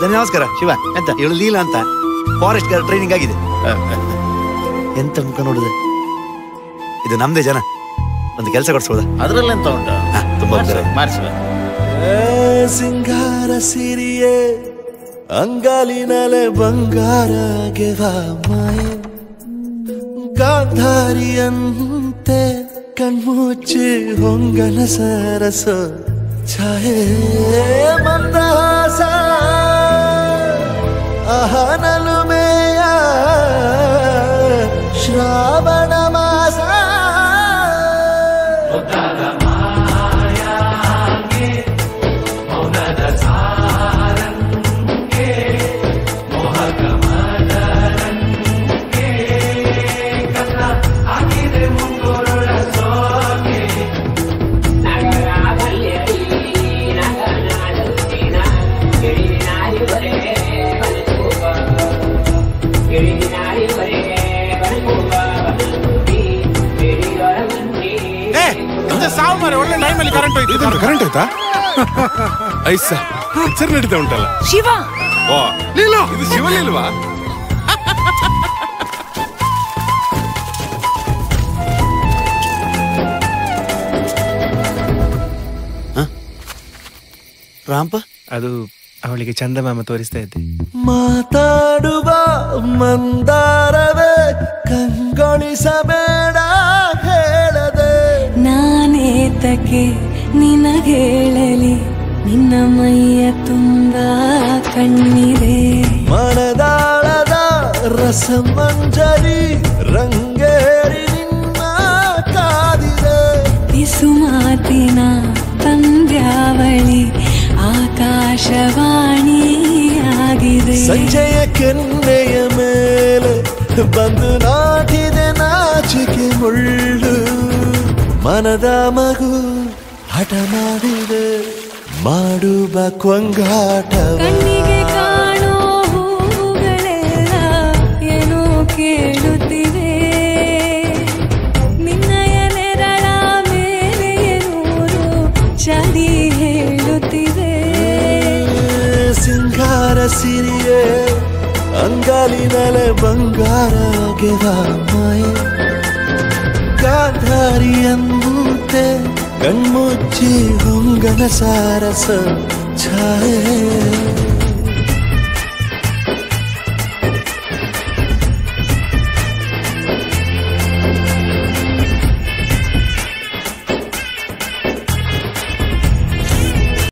ನಮಸ್ಕಾರ ಶಿವ ಎಂತ ಇವಳು ಲೀಲಾ ಅಂತ ಫಾರೆಸ್ಟ್ ಗಾರ್ಡ್ ಟ್ರೈನಿಂಗ್ ಆಗಿದೆ ಎಂತ ಮುಖ ನೋಡಿದೆ ಇದು ನಮ್ದೇ ಜನ ಒಂದು ಕೆಲಸ ಕೊಡ್ಸ್ಬೋದಾ ಅದ್ರಲ್ಲೆಂತ ಉಂಟು ಹಾ, ತುಂಬಾ ಉಪಕಾರ. ಮಾಡಿಸುವ ಸಿಂಗಾರ ಸಿರಿಯೇ ಅಂಗಾಲಿನಲೆ ಬಂಗಾರ ಗೆವ ಮಾಯೆ ಗಾಂಧಾರಿಯಂತೆ ಕಣ್ಮುಚ್ಚಿ ಹೊಂಗನ ಸರಸ ಛಾಯೆ ಮಂದಹಾಸ ಅಹನಲುಮೆಯ ಶ್ರಾವಣ ಮಾಸ ಸಾವು ಮಾರೆ ಒಳ್ಳೆ ಟೈಮಲ್ಲಿ ಕರೆಂಟ್ ಹೋಯ್ತು ಕರೆಂಟ್ ಆಯ್ತಾ ಐಸ ಪಿಕ್ಚರ್ ನಡೀತಾ ಉಂಟಲ್ಲ ಶಿವ ಓ ಲೀಲಾ ಇದು ಶಿವಲಿಲ್ವಾ ರಾಂಪ ಅದು ಅವಳಿಗೆ ಚಂದಮಾಮ ತೋರಿಸ್ತಾ ಇದ್ದೆ ಮಾತಾಡುವ ಮಂದಾರವೇ ಕಂಗೊಳಿಸಬೇಡ ಹೇಳದೆ ನಾನೇತಕ್ಕೆ ನಿನಗೇಳಲಿ ನಿನ್ನ ಮೈಯ ತುಂಬ ಕಣ್ಣಿದೆ ಮನದಾಳದ ರಸಮಂಜರಿ ರಂಗೇರಿ ನಿನ್ನ ಕಾದಿದೆ ಬಿಸು ಮಾತಿನ ಪಂದ್ಯಾವಳಿ ಆಕಾಶವಾಣಿಯಾಗಿದೆ ಸಂಜೆಯ ಕೆನ್ನೆಯ ಮೇಲೆ ಬಂದು ನಾಟಿದೆ ನಾಚಿಕೆ ಮುಳ್ಳು ಮನದ ಮಗು ಹಠ ಮಾಡಿದೆ ಮಾಡುವ ಕೊಂಗಾಟವ ಕಣ್ಣಿಗೆ ಕಾಣೋ ಹೂಗಳೆಲ್ಲ ಏನೋ ಕೇಳುತ್ತಿವೆ ನಿನ್ನಯ ನೆರಳ ಮೇಲೆ ನೂರು ಚಳಿ ಹೇಳುತ್ತಿವೆ ಸಿಂಗಾರ ಸಿರಿಯೇ ಅಂಗಾಲಿನಲೆ ಬಂಗಾರ ಗೆವ ಮಾಯೆ ಗಾಂಧಾರಿಯಂತೆ ಕಣ್ಮುಚ್ಚಿ ಹೊಂಗನ ಸಾರಸ ಛಾಯೆ